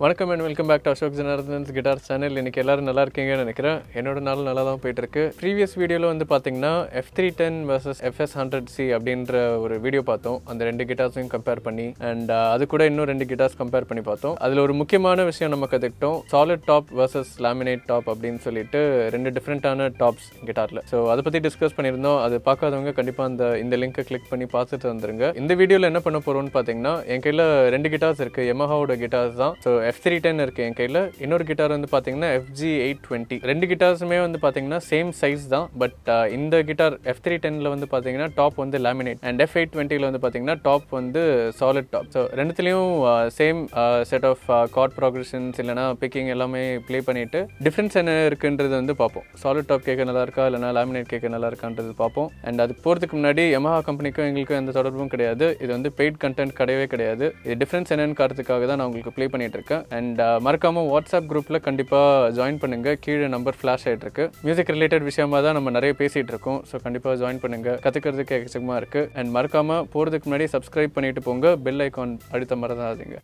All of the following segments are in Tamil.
வணக்கம் and welcome back to Ashok Janardhan's guitar channel இன்னைக்கு எல்லாரும் நல்லா இருக்கீங்கன்னு நினைக்கிறேன் என்னோட நாள் நல்லா தான் போயிட்டு இருக்கு ப்ரீவியஸ் வீடியோவில் வந்து பார்த்தீங்கன்னா F three ten versus FS hundred C அப்படின்ற ஒரு வீடியோ பார்த்தோம் அந்த ரெண்டு கிட்டார்ஸையும் கம்பேர் பண்ணி அண்ட் அது கூட இன்னும் ரெண்டு கிட்டார்ஸ் கம்பேர் பண்ணி பார்த்தோம் அதில் ஒரு முக்கியமான விஷயம் நம்ம கற்றுக்கிட்டோம் solid top versus laminate top அப்படின்னு சொல்லிட்டு ரெண்டு டிஃப்ரெண்ட்டான டாப்ஸ் கிட்டாரில் ஸோ அதை பற்றி டிஸ்கஸ் பண்ணியிருந்தோம் அது பார்க்காதவங்க கண்டிப்பாக அந்த இந்த லிங்கை கிளிக் பண்ணி பார்த்துட்டு வந்துருங்க இந்த வீடியோவில் என்ன பண்ண போகிறோம்னு பார்த்தீங்கன்னா என் கையில் ரெண்டு கிட்டார்ஸ் இருக்குது எமஹாவோட கிட்டார்ஸ் தான் ஸோ எஃப் த்ரீ டென் இருக்குது என் கையில் இன்னொரு கிட்டார் வந்து பார்த்தீங்கன்னா எஃப்ஜி எயிட் டுவெண்ட்டி ரெண்டு கிட்டார்ஸுமே வந்து பார்த்தீங்கன்னா சேம் சைஸ் தான் பட் இந்த கிட்டார் எஃப் த்ரீ டெனில் வந்து பார்த்தீங்கன்னா டாப் வந்து லேமினேட் அண்ட் எஃப் எயிட் டுவெண்ட்டியில் வந்து பார்த்தீங்கன்னா டாப் வந்து சாலிட் டாப் ஸோ ரெண்டுத்துலேயும் same set of chord progressions இல்லைனா பிக்கிங் எல்லாமே ப்ளே பண்ணிட்டு டிஃப்ரென்ஸ் என்ன இருக்குன்றது வந்து பார்ப்போம் சாலிட் டாப் கேட்க நல்லா இருக்கா இல்லைனா லேமினேட் கேட்க நல்லா இருக்கான்றது பார்ப்போம் அண்ட் அதுக்கு போகிறதுக்கு முன்னாடி Yamaha கம்பெனிக்கும் எங்களுக்கும் எந்த தொடர்பும் கிடையாது இது வந்து பெய்ட் கண்டென்ட் கிடையவே கிடையாது இது டிஃப்ரென்ஸ் என்னன்னு காரணத்துக்காக தான் நான் உங்களுக்கு ப்ளே பண்ணிட்டு இருக்கேன் அண்ட் மறக்காம வாட்ஸ்அப் குரூப்பில் கண்டிப்பாக ஜாயின் பண்ணுங்க கீழே நம்பர் ஃப்ளாஷ் ஆகிட்டு இருக்கு மியூசிக் ரிலேட்டட் விஷயமா தான் நம்ம நிறைய பேசிட்டு இருக்கோம் ஸோ கண்டிப்பாக ஜாயின் பண்ணுங்க கற்றுக்கிறதுக்கு எக்கச்சக்கமாக இருக்கு அண்ட் மறக்காம போகிறதுக்கு முன்னாடி சப்ஸ்கிரைப் பண்ணிட்டு போங்க பெல் ஐகான் அழுத்த மறந்துடாதீங்க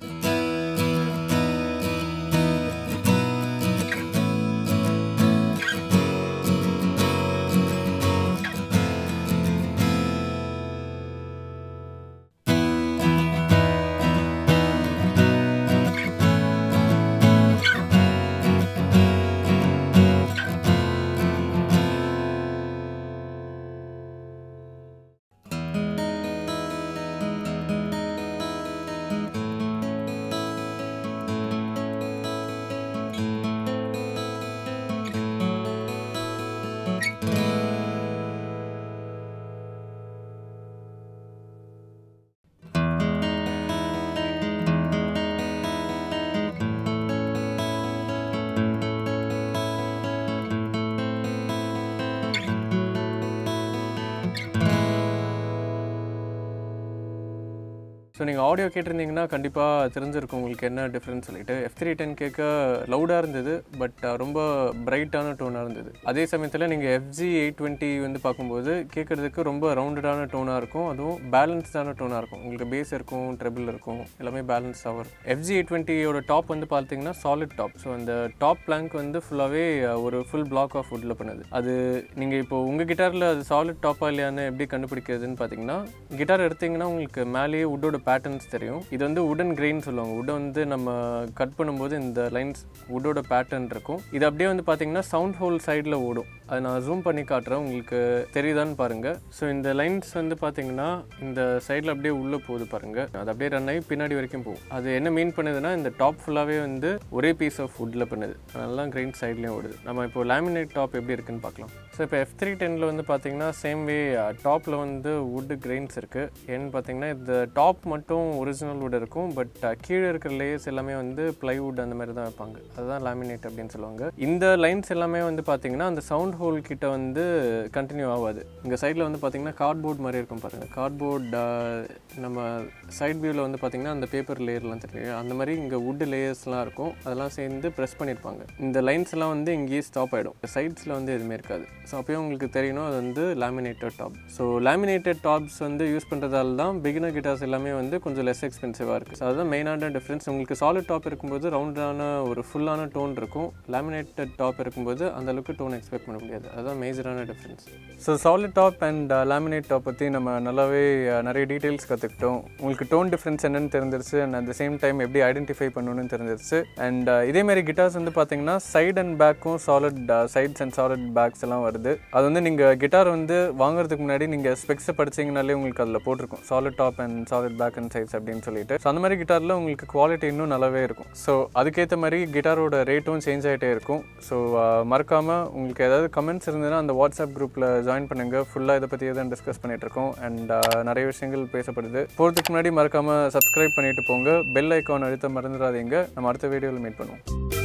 ஸோ நீங்கள் ஆடியோ கேட்டிருந்தீங்கன்னா கண்டிப்பாக தெரிஞ்சிருக்கும் உங்களுக்கு என்ன டிஃப்ரென்ஸ் சொல்லிட்டு எஃப் த்ரீ டென் கேட்க லவுடாக இருந்தது பட் ரொம்ப பிரைட்டான டோனாக இருந்தது அதே சமயத்தில் நீங்கள் எஃப்ஜி எயிட் டுவெண்ட்டி வந்து பார்க்கும்போது கேட்குறதுக்கு ரொம்ப ரவுண்டடான டோனாக இருக்கும் அதுவும் பேலன்ஸ்டான டோனாக இருக்கும் உங்களுக்கு பேஸ் இருக்கும் ட்ரெபிள் இருக்கும் எல்லாமே பேலன்ஸ்டாக வரும் எஃப்ஜி எயிட் டுவெண்ட்டியோட டாப் வந்து பார்த்தீங்கன்னா சாலிட் டாப் ஸோ அந்த டாப் பிளாங்க் வந்து ஃபுல்லாகவே ஒரு ஃபுல் பிளாக் ஆஃப் வுட்டில் பண்ணுது அது நீங்கள் இப்போ உங்கள் கிட்டாரில் அது சாலிட் டாப்பாக இல்லையான்னு எப்படி கண்டுபிடிக்கிறதுன்னு பார்த்தீங்கன்னா கிட்டார் எடுத்தீங்கன்னா உங்களுக்கு மேலேயே வுட்டோட பேட்டர்ன்ஸ் தெரியும் இது வந்து உடன் கிரெயின் சொல்லுவாங்க உட்டை வந்து நம்ம கட் பண்ணும்போது இந்த லைன்ஸ் வுட்டோட பேட்டர்ன் இருக்கும் இது அப்படியே வந்து பார்த்தீங்கன்னா சவுண்ட் ஹோல் சைடில் ஓடும் அதை நான் ஜூம் பண்ணி காட்டுறேன் உங்களுக்கு தெரியுதான்னு பாருங்க ஸோ இந்த லைன்ஸ் வந்து பார்த்தீங்கன்னா இந்த சைடில் அப்படியே உள்ளே போகுது பாருங்க அது அப்படியே ரன் ஆகி பின்னாடி வரைக்கும் போகும் அது என்ன மீன் பண்ணுதுன்னா இந்த டாப் ஃபுல்லாகவே வந்து ஒரே பீஸ் ஆஃப் வுட்டில் பண்ணுது அதெல்லாம் கிரெயின் சைட்லேயும் ஓடுது நம்ம இப்போ லேமினேட் டாப் எப்படி இருக்குன்னு பார்க்கலாம் ஸோ இப்போ எஃப் த்ரீ டெனில் வந்து பார்த்தீங்கன்னா சேம் வே டாப்பில் வந்து வுட் கிரெயின்ஸ் இருக்குது ஏன்னு பார்த்தீங்கன்னா இந்த டாப் மட்டும் ஒரிஜினல் வுட் இருக்கும் பட் கீழே இருக்கிற லேயர்ஸ் எல்லாமே வந்து ப்ளைவுட் அந்த மாதிரி தான் வைப்பாங்க அதுதான் லேமினேட் அப்படின்னு சொல்லுவாங்க இந்த லைன்ஸ் எல்லாமே வந்து பார்த்தீங்கன்னா அந்த சவுண்ட் ஹோல் கிட்ட வந்து கண்டினியூ ஆகாது இங்கே சைடில் வந்து பார்த்தீங்கன்னா கார்ட்போர்ட் மாதிரி இருக்கும் பாருங்கள் கார்ட்போர்ட் நம்ம சைட் வியூவில் வந்து பார்த்தீங்கன்னா அந்த பேப்பர் லேயர்லாம் தெரியும் அந்த மாதிரி இங்கே வுட் லேயர்ஸ்லாம் இருக்கும் அதெல்லாம் சேர்ந்து ப்ரெஸ் பண்ணியிருப்பாங்க இந்த லைன்ஸ் எல்லாம் வந்து இங்கேயே ஸ்டாப் ஆகிடும் சைட்ஸில் வந்து எதுவுமே இருக்காது ஸோ அப்போயும் உங்களுக்கு தெரியணும் அது வந்து laminated top so laminated tops வந்து யூஸ் பண்ணுறதால தான் பிகினர் கிட்டார்ஸ் எல்லாமே வந்து கொஞ்சம் லெஸ் எக்ஸ்பென்சிவாக இருக்குது ஸோ அதுதான் மெயினான டிஃப்ரென்ஸ் உங்களுக்கு சாலிட் டாப் இருக்கும்போது ரவுண்டான ஒரு ஃபுல்லான டோன் இருக்கும் லேமினேட்டட் டாப் இருக்கும்போது அந்த அளவுக்கு டோன் எக்ஸ்பெக்ட் பண்ண முடியாது அதுதான் மேஜரான difference so solid top and laminate top பற்றி நம்ம நல்லாவே uh, நிறைய டீட்டெயில்ஸ் கற்றுக்கிட்டோம் உங்களுக்கு டோன் டிஃப்ரென்ஸ் என்னன்னு தெரிஞ்சிருச்சு and at the same time எப்படி ஐடென்டிஃபை பண்ணணும்னு தெரிஞ்சிருச்சு அண்ட் இதேமாரி கிட்டார்ஸ் வந்து பார்த்தீங்கன்னா சைட் அண்ட் பேக்கும் solid sides and solid backs எல்லாம் வருது அது வந்து நீங்கள் கிட்டார் வந்து வாங்குறதுக்கு முன்னாடி நீங்கள் ஸ்பெக்ஸை படிச்சீங்கனாலே உங்களுக்கு அதில் போட்டிருக்கும் solid top and solid back and sides அப்படின்னு சொல்லிட்டு ஸோ அந்த மாதிரி கிட்டாரில் உங்களுக்கு குவாலிட்டி இன்னும் நல்லாவே இருக்கும் ஸோ அதுக்கேற்ற மாதிரி கிட்டாரோட ரேட்டும் சேஞ்ச் ஆகிட்டே இருக்கும் ஸோ மறக்காமல் உங்களுக்கு ஏதாவது கமெண்ட்ஸ் இருந்ததுன்னா அந்த வாட்ஸ்அப் குரூப்பில் ஜாயின் பண்ணுங்கள் ஃபுல்லாக இதை பற்றி தான் டிஸ்கஸ் பண்ணிட்டு இருக்கோம் அண்ட் நிறைய விஷயங்கள் பேசப்படுது போகிறதுக்கு முன்னாடி மறக்காமல் சப்ஸ்கிரைப் பண்ணிட்டு போங்க பெல் ஐக்கான் அழுத்த மறந்துடாதீங்க நம்ம அடுத்த வீடியோவில் மீட் பண்ணுவோம்